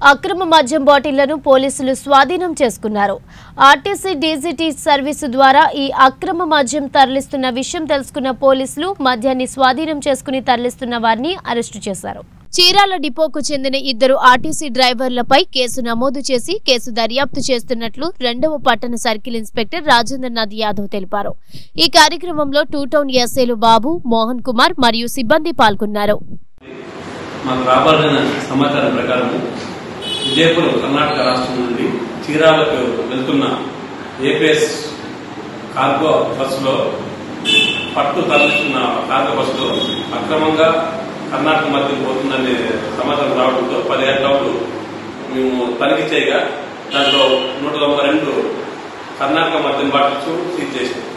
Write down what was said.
అక్రమ మద్యం బాటిళ్లను పోలీసులు స్వాధీనం చేసుకున్నారు ఆర్టీసీ డీజీటీ సర్వీసు ద్వారా ఈ అక్రమ మద్యం తరలిస్తున్న విషయం తెలుసుకున్న పోలీసులు మద్యాన్ని స్వాధీనం చేసుకుని తరలిస్తున్న వారిని అరెస్టు చేశారు చీరాల డిపోకు చెందిన ఇద్దరు ఆర్టీసీ డ్రైవర్లపై కేసు నమోదు చేసి కేసు దర్యాప్తు చేస్తున్నట్లు రెండవ పట్టణ సర్కిల్ ఇన్స్పెక్టర్ రాజేంద్రనాథ్ యాదవ్ తెలిపారు ఈ కార్యక్రమంలో టూ టౌన్ ఎస్ఏలు బాబు మోహన్ కుమార్ మరియు సిబ్బంది పాల్గొన్నారు మాకు రాబడిన సమాచారం ప్రకారం విజయపురం కర్ణాటక రాష్ట్రం నుండి చీరాలకు వెళ్తున్న ఏపీఎస్ కార్గో బస్సులో పట్టు తరలిస్తున్న కార్గో బస్సులో అక్రమంగా కర్ణాటక మధ్య పోతుందనే సమాచారం రావడంతో పది గంటలు మేము తనిఖీ చేయగా దాంట్లో నూట తొంభై రెండు కర్ణాటక మద్యం బాటిల్స్ సీజ్ చేసినాం